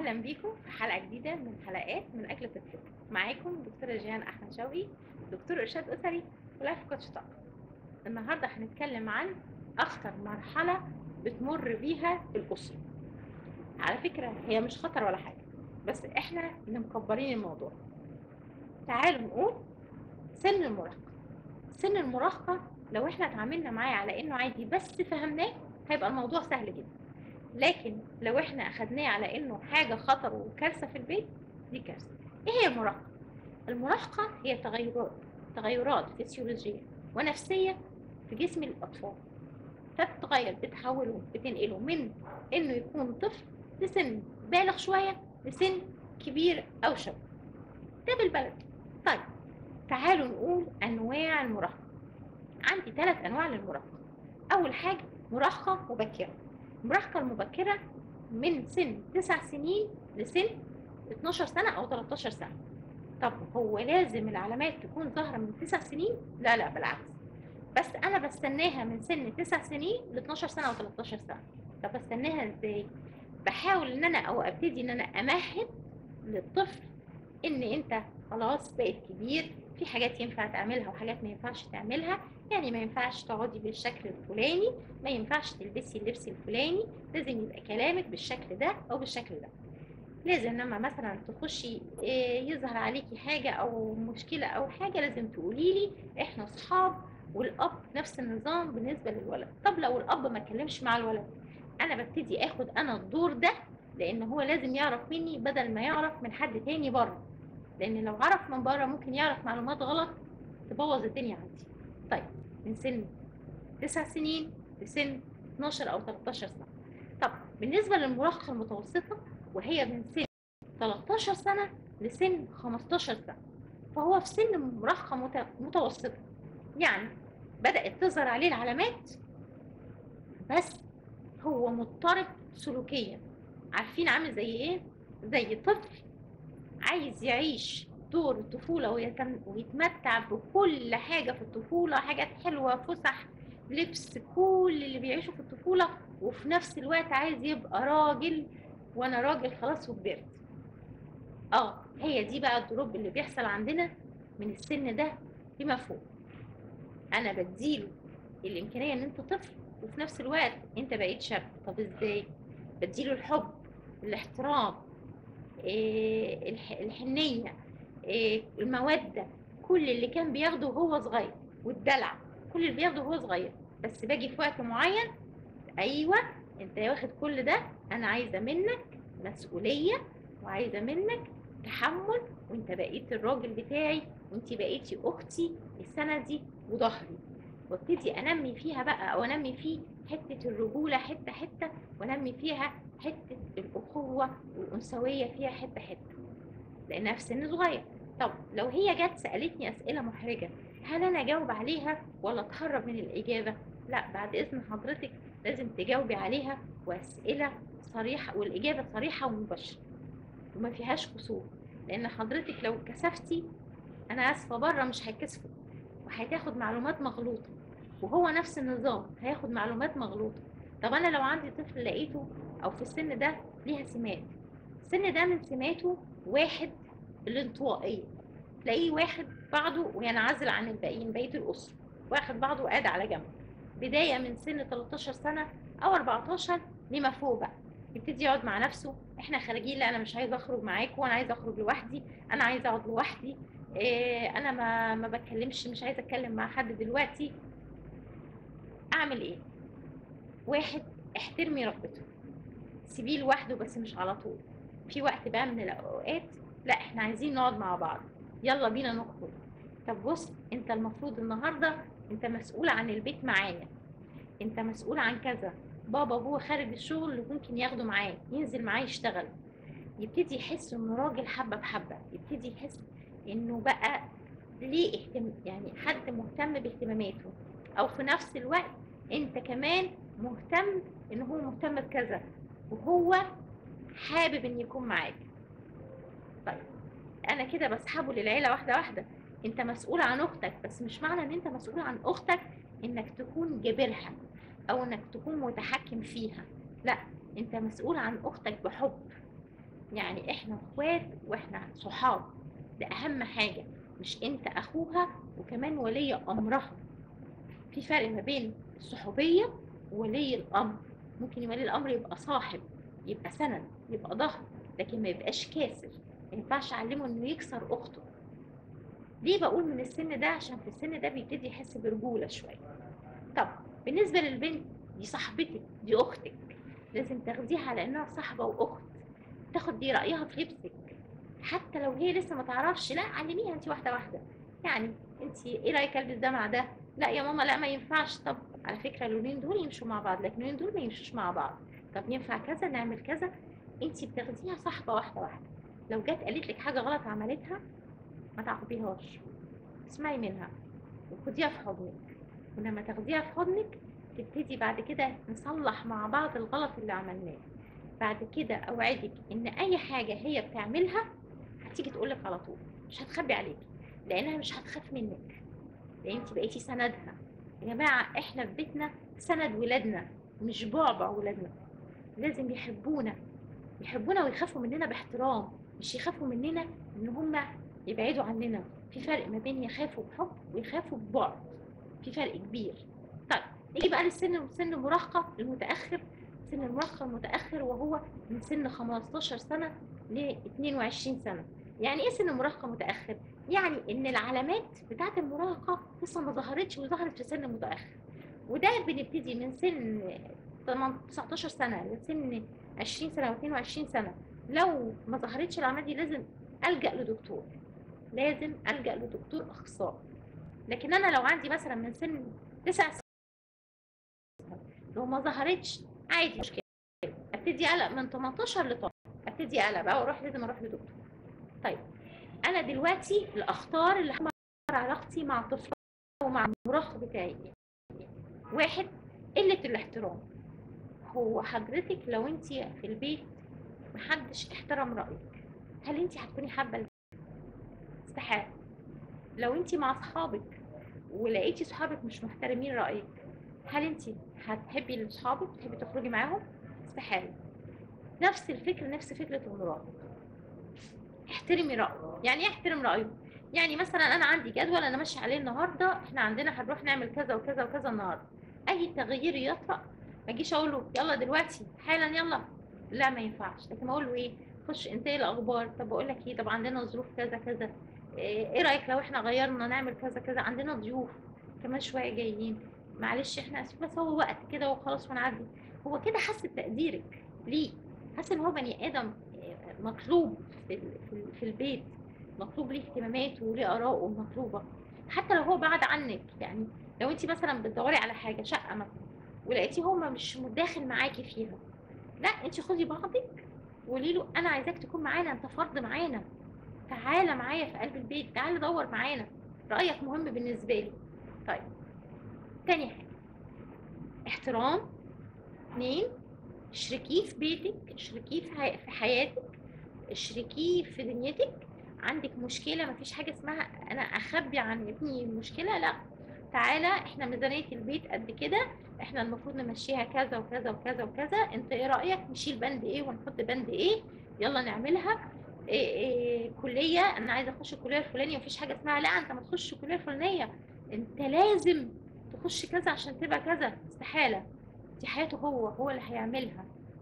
اهلا بيكم في حلقه جديده من حلقات من اجل الطفل معاكم دكتوره جيهان احمد شوقي دكتور ارشاد اسري ولايف كوتش طاقه النهارده هنتكلم عن اخطر مرحله بتمر بيها الاسره على فكره هي مش خطر ولا حاجه بس احنا اللي مكبرين الموضوع تعالوا نقول سن المراهقه سن المراهقه لو احنا اتعاملنا معاه على انه عادي بس فهمناه هيبقى الموضوع سهل جدا لكن لو احنا اخدناه على انه حاجه خطر وكارثه في البيت دي كارثه ايه هي المراهقه المراهقه هي تغيرات تغيرات فسيولوجيه ونفسيه في جسم الاطفال فبتتغير بتحوله بتنقله من انه يكون طفل لسن بالغ شويه لسن كبير او شاب ده بالبلد طيب تعالوا نقول انواع المراهقه عندي ثلاث انواع للمراهقه اول حاجه مراهقه مبكره المراهقة المبكرة من سن 9 سنين لسن 12 سنة أو 13 سنة طب هو لازم العلامات تكون ظاهرة من 9 سنين؟ لا لا بالعكس بس أنا بستناها من سن 9 سنين ل 12 سنة أو 13 سنة طب بستناها إزاي؟ بحاول إن أنا أو أبتدي إن أنا أمهد للطفل إن أنت خلاص بقيت كبير في حاجات ينفع تعملها وحاجات ما ينفعش تعملها يعني ما ينفعش تقعدي بالشكل الفلاني ما ينفعش تلبسي اللبس الفلاني لازم يبقى كلامك بالشكل ده او بالشكل ده لازم لما مثلا تخشي يظهر عليكي حاجة او مشكلة او حاجة لازم تقولي لي احنا اصحاب والاب نفس النظام بالنسبة للولد طب لو الاب ما اتكلمش مع الولد انا ببتدي اخد انا الدور ده لان هو لازم يعرف مني بدل ما يعرف من حد تاني بره لان لو عرف من بره ممكن يعرف معلومات غلط تبوظ الدنيا عندي طيب من سن 9 سنين لسن 12 او 13 سنه طب بالنسبه للمراهقه المتوسطه وهي من سن 13 سنه لسن 15 سنه فهو في سن مراهقه متوسطه يعني بدات تظهر عليه العلامات بس هو مضطرب سلوكيا عارفين عامل زي ايه زي طفل عايز يعيش دور الطفولة ويتم ويتمتع بكل حاجة في الطفولة حاجات حلوة فسح لبس كل اللي بيعيشه في الطفولة وفي نفس الوقت عايز يبقى راجل وانا راجل خلاص وكبرت اه هي دي بقى الدروب اللي بيحصل عندنا من السن ده فيما فوق انا بديله الامكانية ان انت طفل وفي نفس الوقت انت بقيت شاب طب ازاي بديله الحب الاحترام إيه الحنية إيه المودة كل اللي كان بياخده وهو صغير والدلع كل اللي بياخده وهو صغير بس باجي في وقت معين ايوه انت واخد كل ده انا عايزه منك مسؤوليه وعايزه منك تحمل وانت بقيت الراجل بتاعي وانت بقيتي اختي السندي وظهري وابتدي انمي فيها بقى او انمي فيه حته الرجوله حته حته وانمي فيها حته الاخوه والانثويه فيها حته حته لانها في سن صغير طب لو هي جت سالتني اسئله محرجه هل انا اجاوب عليها ولا اتهرب من الاجابه لا بعد اذن حضرتك لازم تجاوبي عليها واسئله صريحه والاجابه صريحه ومباشره وما فيهاش قصور لان حضرتك لو كسفتي انا اسفه بره مش هيكسفوا وهتاخد معلومات مغلوطه وهو نفس النظام هياخد معلومات مغلوطه طب انا لو عندي طفل لقيته او في السن ده ليها سمات السن ده من سماته واحد الانطوائيه تلاقيه واخد بعضه وينعزل عن الباقيين بقيه الاسره واخد بعضه وقاعد على جنب بدايه من سن 13 سنه او 14 لما فوق بقى يبتدي يقعد مع نفسه احنا خارجين لا انا مش عايزه اخرج معاكم وانا عايزه اخرج لوحدي انا عايزه اقعد لوحدي إيه انا ما ما بتكلمش مش عايزه اتكلم مع حد دلوقتي اعمل ايه واحد احترمي رغبته سيبيه لوحده بس مش على طول في وقت بقى من الاوقات لا احنا عايزين نقعد مع بعض يلا بينا نخرج طب بص انت المفروض النهارده انت مسؤول عن البيت معايا انت مسؤول عن كذا بابا وهو خارج الشغل ممكن ياخده معاه ينزل معاه يشتغل يبتدي يحس انه راجل حبه بحبه يبتدي يحس انه بقى ليه اهتم يعني حد مهتم باهتماماته او في نفس الوقت انت كمان مهتم ان هو مهتم بكذا وهو حابب ان يكون معاك طيب انا كده بسحبه للعيله واحده واحده انت مسؤول عن اختك بس مش معنى ان انت مسؤول عن اختك انك تكون جابرها او انك تكون متحكم فيها لا انت مسؤول عن اختك بحب يعني احنا اخوات واحنا صحاب ده اهم حاجه مش انت اخوها وكمان ولي امرها في فرق ما بين الصحوبيه وولي الامر ممكن ولي الامر يبقى صاحب يبقى سند يبقى ظهر لكن ما يبقاش كاسر ما ينفعش اعلمه انه يكسر اخته ليه بقول من السن ده عشان في السن ده بيبتدي يحس برجوله شويه طب بالنسبه للبنت دي صاحبتك دي اختك لازم تاخديها على انها صاحبه واخت تاخد دي رايها في لبسك حتى لو هي لسه ما تعرفش لا علميها انت واحده واحده يعني انت ايه رايك البس ده مع ده لا يا ماما لا ما ينفعش طب على فكره اللونين دول يمشوا مع بعض لكن اللونين دول ما يمشوش مع بعض طب ينفع كذا نعمل كذا انت بتاخديها صاحبه واحده واحده لو جت قالت لك حاجه غلط عملتها ما تعاقبيهاش اسمعي منها وخديها في حضنك ولما تاخديها في حضنك تبتدي بعد كده نصلح مع بعض الغلط اللي عملناه بعد كده اوعدك ان اي حاجه هي بتعملها هتيجي تقولك على طول مش هتخبي عليكي لانها مش هتخاف منك لان انت بقيتي سندها يا جماعه احنا في بيتنا سند ولادنا مش بعبع ولادنا لازم يحبونا يحبونا ويخافوا مننا باحترام مش يخافوا مننا ان هم يبعدوا عننا في فرق ما بين يخافوا بحب ويخافوا ببعد في فرق كبير طيب نيجي بقى للسن سن المراهقه المتاخر سن المراهقه المتاخر وهو من سن 15 سنه ل 22 سنه يعني ايه سن المراهقه متاخر يعني ان العلامات بتاعه المراهقه لسه ما ظهرتش وظهرت في سن متاخر وده بنبتدي من سن 19 سنه لسن 20 سنه و22 سنه لو ما ظهرتش العلامات دي لازم الجا لدكتور لازم الجا لدكتور اخصائي لكن انا لو عندي مثلا من سن 9 سنين لو ما ظهرتش عادي مشكله ابتدي اقلق من 18 ل 12 ابتدي اقلق بقى واروح لازم اروح لدكتور طيب انا دلوقتي الاخطار اللي هعمل علاقتي مع طفل ومع المراهق بتاعي واحد قله الاحترام هو حضرتك لو انت في البيت محدش احترم رايك هل انت هتكوني حابه البيت؟ استحاله لو انت مع اصحابك ولقيتي صحابك مش محترمين رايك هل انت هتحبي لاصحابك تحبي تخرجي معاهم استحاله نفس الفكره نفس فكره المراهق احترمي رايه يعني ايه احترم رايه يعني مثلا انا عندي جدول انا ماشيه عليه النهارده احنا عندنا هنروح نعمل كذا وكذا وكذا النهارده اي تغيير يطرأ ما اجيش اقول له يلا دلوقتي حالا يلا لا ما ينفعش لكن اقول له ايه خش انت ايه الاخبار طب بقول لك ايه طب عندنا ظروف كذا كذا ايه رايك لو احنا غيرنا نعمل كذا كذا عندنا ضيوف كمان شويه جايين معلش احنا اسف بس هو وقت كده وخلاص ونعدي هو كده حس بتقديرك ليه حس ان هو بني ادم مطلوب في, في البيت مطلوب ليه اهتماماته وليه اراءه مطلوبه حتى لو هو بعد عنك يعني لو انت مثلا بتدوري على حاجه شقه مثلا ولقيتي هو مش متداخل معاكي فيها لا انت خدي بعضك وقولي له انا عايزاك تكون معانا انت فرد معانا تعالى معايا في قلب البيت تعالى دور معانا رايك مهم بالنسبه لي طيب تاني حاجه احترام اتنين اشركيه في بيتك اشركيه في حياتك اشركيه في دنيتك عندك مشكله مفيش حاجه اسمها انا اخبي عن ابني مشكله لا تعالى احنا ميزانيه البيت قد كده احنا المفروض نمشيها كذا وكذا وكذا وكذا انت ايه رايك نشيل بند ايه ونحط بند ايه يلا نعملها إيه إيه كليه انا عايزه اخش الكليه الفلانيه مفيش حاجه اسمها لا انت ما تخش الكليه الفلانيه انت لازم تخش كذا عشان تبقى كذا استحاله دي حياته هو هو اللي هيعملها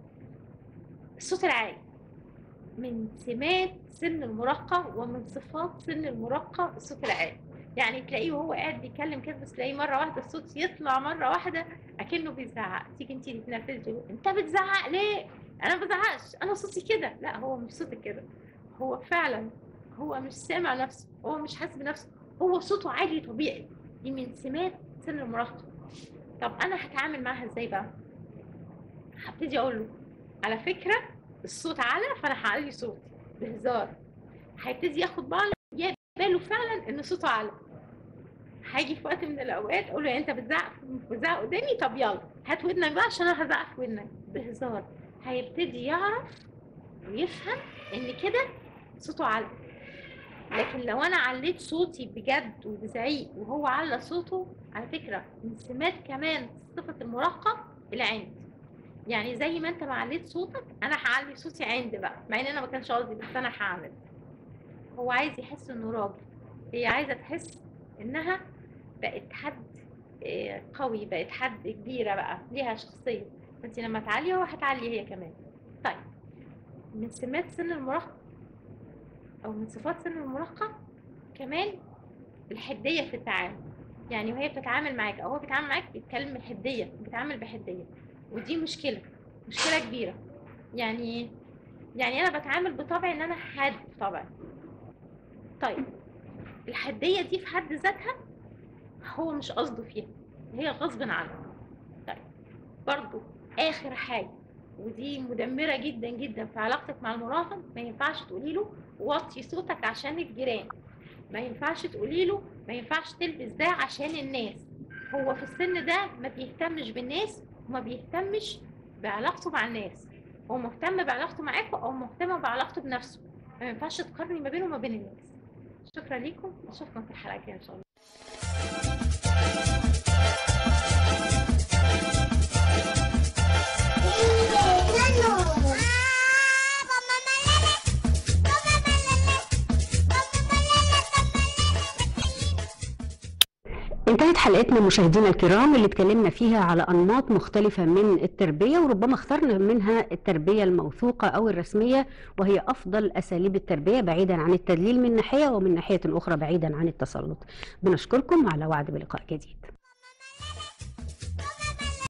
الصوت العالي من سمات سن المراهقه ومن صفات سن المراهقه الصوت العالي يعني تلاقيه وهو قاعد بيتكلم كده بس تلاقيه مره واحده الصوت يطلع مره واحده اكنه بيزعق تيجي انت تتنرفزي انت بتزعق ليه انا ما بزعقش انا صوتي كده لا هو مش صوتي كده هو فعلا هو مش سامع نفسه هو مش حاسس بنفسه هو صوته عالي طبيعي دي من سمات سن المراهقه طب انا هتعامل معاها ازاي بقى هبتدي اقول له على فكره الصوت عالي فانا هعلي صوتي بهزار هيبتدي ياخد باله باله فعلا ان صوته عالي هاجي في وقت من الاوقات اقول له انت بتزعق بتزعق قدامي طب يلا هات ودنك بقى عشان انا هزعق في ودنك بهزار هيبتدي يعرف ويفهم ان كده صوته عالي لكن لو انا عليت صوتي بجد وبزعيق وهو على صوته على فكره من سمات كمان صفه المراهقه العند يعني زي ما انت ما عليت صوتك انا هعلي صوتي عند بقى مع ان انا ما كانش قصدي بس انا هعمل هو عايز يحس انه راجل هي عايزه تحس انها بقت حد آه، قوي بقت حد كبيره بقى ليها شخصيه فانت لما تعلي هو هتعلي هي كمان طيب من سمات سن المراهقه او من صفات سن المراهقه كمان الحديه في التعامل يعني وهي بتتعامل معاك او هو بيتعامل معاك بيتكلم بحديه بيتعامل بحديه ودي مشكله مشكله كبيره يعني يعني انا بتعامل بطبعي ان انا حاد طبعا طيب الحديه دي في حد ذاتها هو مش قصده فيها هي غصب عنه طيب برضو اخر حاجه ودي مدمره جدا جدا في علاقتك مع المراهق ما ينفعش تقولي له وطي صوتك عشان الجيران ما ينفعش تقولي له ما ينفعش تلبس ده عشان الناس هو في السن ده ما بيهتمش بالناس وما بيهتمش بعلاقته مع الناس هو مهتم بعلاقته معاكم او مهتم بعلاقته بنفسه ما ينفعش تقارني ما بينه وما بين الناس شكرا ليكم اشوفكم في الحلقه الجايه ان شاء الله انتهت حلقتنا مشاهدينا الكرام اللي اتكلمنا فيها على انماط مختلفه من التربيه وربما اخترنا منها التربيه الموثوقه او الرسميه وهي افضل اساليب التربيه بعيدا عن التدليل من ناحيه ومن ناحيه اخرى بعيدا عن التسلط. بنشكركم على وعد بلقاء جديد.